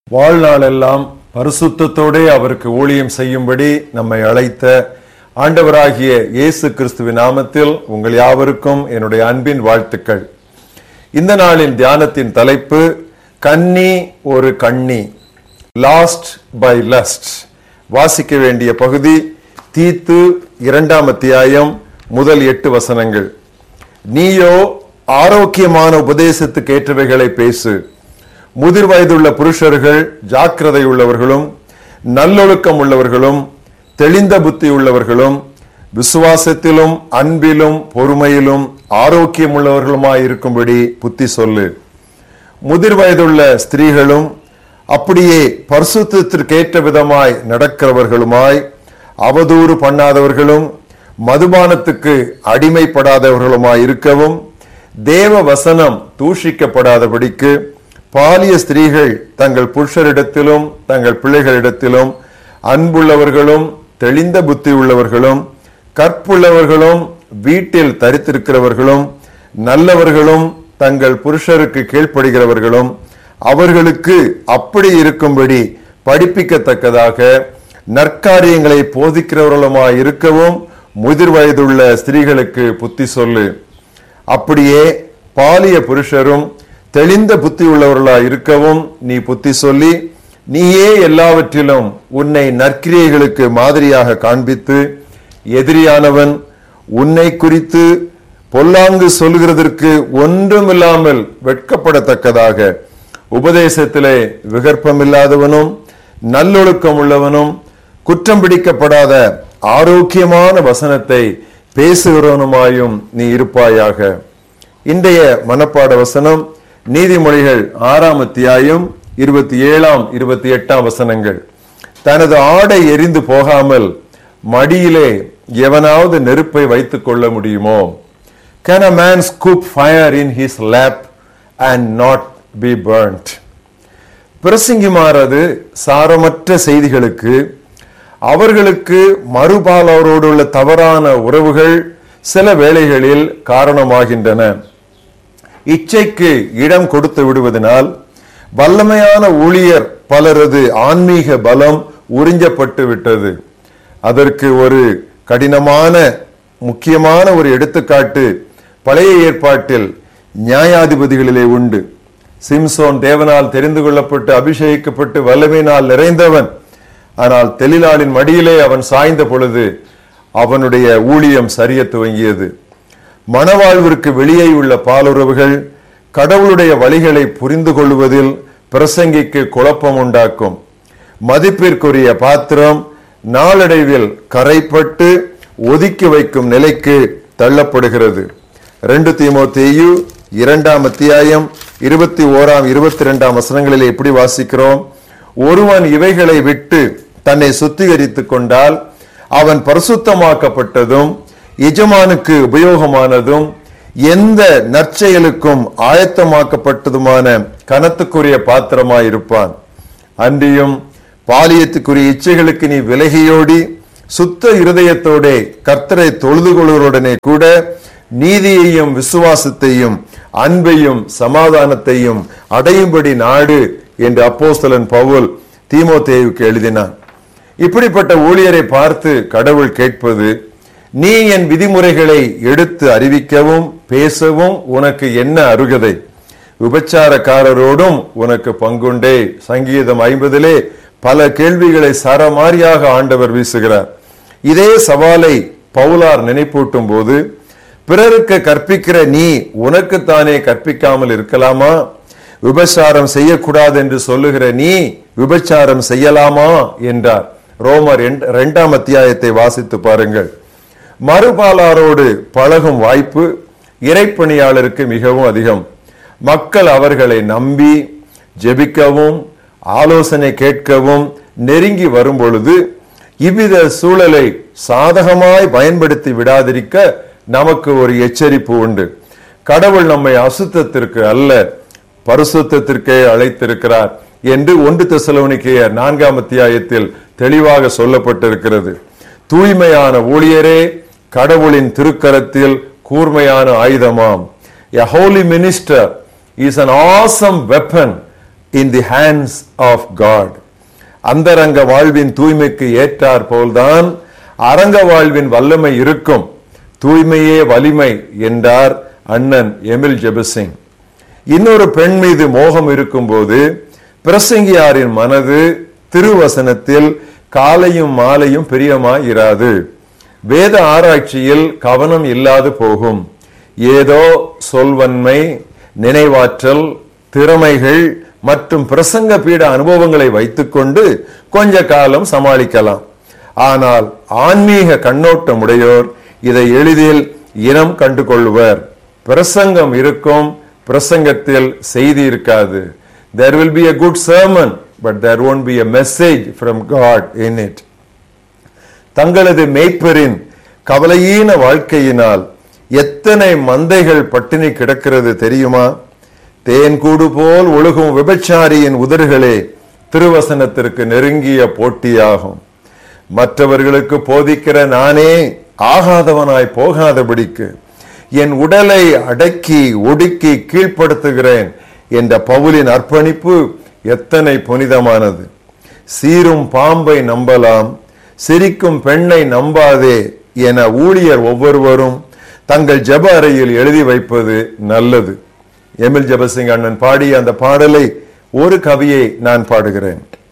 வாழ்நாளெல்லாம் பரிசுத்தத்தோடே அவருக்கு ஊழியம் செய்யும்படி நம்மை அழைத்த ஆண்டவராகிய இயேசு கிறிஸ்துவின் நாமத்தில் உங்கள் யாவருக்கும் என்னுடைய அன்பின் வாழ்த்துக்கள் இந்த நாளின் தியானத்தின் தலைப்பு கன்னி ஒரு கண்ணி லாஸ்ட் பை லஸ்ட் வாசிக்க வேண்டிய பகுதி தீத்து இரண்டாம் அத்தியாயம் முதல் எட்டு வசனங்கள் நீயோ ஆரோக்கியமான உபதேசத்துக்கு ஏற்றவைகளை பேசு முதிர் வயதுள்ள புருஷர்கள் ஜாக்கிரதை உள்ளவர்களும் நல்லொழுக்கம் உள்ளவர்களும் தெளிந்த புத்தி உள்ளவர்களும் விசுவாசத்திலும் அன்பிலும் பொறுமையிலும் ஆரோக்கியம் உள்ளவர்களுமாய் இருக்கும்படி புத்தி சொல்லு முதிர் வயதுள்ள ஸ்திரீகளும் அப்படியே பரிசுத்திற்கேற்ற விதமாய் நடக்கிறவர்களுமாய் அவதூறு பண்ணாதவர்களும் மதுபானத்துக்கு அடிமைப்படாதவர்களுமாய் இருக்கவும் தேவ வசனம் தூஷிக்கப்படாதபடிக்கு பாலிய ஸ்திரீகள் தங்கள் புருஷரிடத்திலும் தங்கள் பிள்ளைகளிடத்திலும் அன்புள்ளவர்களும் தெளிந்த புத்தி உள்ளவர்களும் கற்புள்ளவர்களும் வீட்டில் தரித்திருக்கிறவர்களும் நல்லவர்களும் தங்கள் புருஷருக்கு கீழ்ப்படுகிறவர்களும் அவர்களுக்கு அப்படி இருக்கும்படி படிப்பிக்கத்தக்கதாக நற்காரியங்களை போதிக்கிறவர்களுமாய் இருக்கவும் முதிர் வயதுள்ள ஸ்திரீகளுக்கு புத்தி சொல்லு அப்படியே பாலிய புருஷரும் தெளிந்த புத்தி உள்ளவர்களாய் இருக்கவும் நீ புத்தி சொல்லி நீயே எல்லாவற்றிலும் உன்னை நற்கிரியைகளுக்கு மாதிரியாக காண்பித்து எதிரியானவன் உன்னை குறித்து பொல்லாங்கு சொல்கிறதற்கு ஒன்றுமில்லாமல் வெட்கப்படத்தக்கதாக உபதேசத்திலே விகற்பமில்லாதவனும் நல்லொழுக்கம் உள்ளவனும் குற்றம் பிடிக்கப்படாத ஆரோக்கியமான வசனத்தை பேசுகிறவனுமாயும் நீ இருப்பாயாக இன்றைய மனப்பாட வசனம் நீதிமொழிகள் ஆறாம் அத்தியாயம் இருபத்தி ஏழாம் இருபத்தி எட்டாம் வசனங்கள் தனது ஆடை எரிந்து போகாமல் மடியிலே எவனாவது நெருப்பை வைத்துக் கொள்ள முடியுமோ Can a man scoop fire in his lap and not be burnt? பிரசங்கிமாறது சாரமற்ற செய்திகளுக்கு அவர்களுக்கு மறுபாலோரோடு உள்ள தவறான உறவுகள் சில வேளைகளில் காரணமாகின்றன இச்சைக்கு இடம் கொடுத்து விடுவதனால் வல்லமையான ஊழியர் பலரது ஆன்மீக பலம் உறிஞ்சப்பட்டு விட்டது அதற்கு ஒரு கடினமான முக்கியமான ஒரு எடுத்துக்காட்டு பழைய ஏற்பாட்டில் நியாயாதிபதிகளிலே உண்டு சிம்சோன் தேவனால் தெரிந்து கொள்ளப்பட்டு அபிஷேகிக்கப்பட்டு வல்லமையினால் நிறைந்தவன் ஆனால் தெளிலாளின் மடியிலே அவன் சாய்ந்த பொழுது அவனுடைய ஊழியம் சரிய துவங்கியது மணவாழ்விற்கு வெளியே உள்ள பாலுறவுகள் கடவுளுடைய வழிகளை புரிந்து கொள்வதில் பிரசங்கிக்கு குழப்பம் உண்டாக்கும் மதிப்பிற்குரிய பாத்திரம் நாளடைவில் கரைப்பட்டு ஒதுக்கி வைக்கும் நிலைக்கு தள்ளப்படுகிறது ரெண்டு தீமோத்தேயு இரண்டாம் அத்தியாயம் இருபத்தி ஓராம் இருபத்தி இரண்டாம் வசனங்களில் எப்படி வாசிக்கிறோம் ஒருவன் இவைகளை விட்டு தன்னை சுத்திகரித்துக் கொண்டால் அவன் பரிசுத்தமாக்கப்பட்டதும் எஜமானுக்கு உபயோகமானதும் எந்த நற்செயலுக்கும் ஆயத்தமாக்கப்பட்டதுமான கனத்துக்குரிய பாத்திரமாயிருப்பான் அன்றியும் பாலியத்துக்குரிய இச்சைகளுக்கு நீ விலகியோடி சுத்த இருதயத்தோட கர்த்தரை தொழுது கொள்வருடனே கூட நீதியையும் விசுவாசத்தையும் அன்பையும் சமாதானத்தையும் அடையும்படி நாடு என்று அப்போஸ்தலன் பவுல் தீமோத்தேவுக்கு எழுதினான் இப்படிப்பட்ட ஊழியரை பார்த்து கடவுள் கேட்பது நீ என் விதிமுறைகளை எடுத்து அறிவிக்கவும் பேசவும் உனக்கு என்ன அருகதை விபச்சாரக்காரரோடும் உனக்கு பங்குண்டே சங்கீதம் ஐம்பதிலே பல கேள்விகளை சரமாரியாக ஆண்டவர் வீசுகிறார் இதே சவாலை பவுலார் நினைப்பூட்டும் போது பிறருக்கு கற்பிக்கிற நீ உனக்குத்தானே கற்பிக்காமல் இருக்கலாமா விபச்சாரம் செய்யக்கூடாது என்று சொல்லுகிற நீ விபச்சாரம் செய்யலாமா என்றார் ரோமர் இரண்டாம் அத்தியாயத்தை வாசித்து பாருங்கள் மறுபாலாரோடு பழகும் வாய்ப்பு இறைப்பணியாளருக்கு மிகவும் அதிகம் மக்கள் அவர்களை நம்பி ஜெபிக்கவும் ஆலோசனை கேட்கவும் நெருங்கி வரும் பொழுது இவ்வித சூழலை சாதகமாய் பயன்படுத்தி விடாதிருக்க நமக்கு ஒரு எச்சரிப்பு உண்டு கடவுள் நம்மை அசுத்தத்திற்கு அல்ல பரிசுத்திற்கே அழைத்திருக்கிறார் என்று ஒன்று தெசலோனிக்கையர் நான்காம் அத்தியாயத்தில் தெளிவாக சொல்லப்பட்டிருக்கிறது தூய்மையான ஊழியரே கடவுளின் திருக்கரத்தில் கூர்மையான ஆயுதமாம் A holy minister is an awesome weapon in the hands of God அந்தரங்க வாழ்வின் தூய்மைக்கு ஏற்றார் போல்தான் அரங்க வாழ்வின் வல்லமை இருக்கும் தூய்மையே வலிமை என்றார் அண்ணன் எமில் ஜெபசிங் இன்னொரு பெண் மீது மோகம் இருக்கும்போது பிரசங்கியாரின் மனது திருவசனத்தில் காலையும் மாலையும் பிரியமாய் இராது வேத ஆராய்ச்சியில் கவனம் இல்லாது போகும் ஏதோ சொல்வன்மை நினைவாற்றல் திறமைகள் மற்றும் பிரசங்க பீட அனுபவங்களை வைத்துக்கொண்டு கொஞ்ச காலம் சமாளிக்கலாம் ஆனால் ஆன்மீக கண்ணோட்டம் உடையோர் இதை எளிதில் இனம் கண்டு கொள்வர் பிரசங்கம் இருக்கும் பிரசங்கத்தில் செய்தி இருக்காது there will be a good sermon but there won't be a message from god in it தங்களது மேய்ப்பரின் கவலையீன வாழ்க்கையினால் எத்தனை மந்தைகள் பட்டினி கிடக்கிறது தெரியுமா தேன்கூடு போல் ஒழுகும் விபச்சாரியின் உதடுகளே திருவசனத்திற்கு நெருங்கிய போட்டியாகும் மற்றவர்களுக்கு போதிக்கிற நானே ஆகாதவனாய் போகாதபடிக்கு என் உடலை அடக்கி ஒடுக்கி கீழ்ப்படுத்துகிறேன் என்ற பவுலின் அர்ப்பணிப்பு எத்தனை புனிதமானது சீரும் பாம்பை நம்பலாம் சிரிக்கும் பெண்ணை நம்பாதே என ஊழியர் ஒவ்வொருவரும் தங்கள் ஜெப அறையில் எழுதி வைப்பது நல்லது எமில் ஜெபசிங் அண்ணன் பாடிய அந்த பாடலை ஒரு கவியை நான் பாடுகிறேன்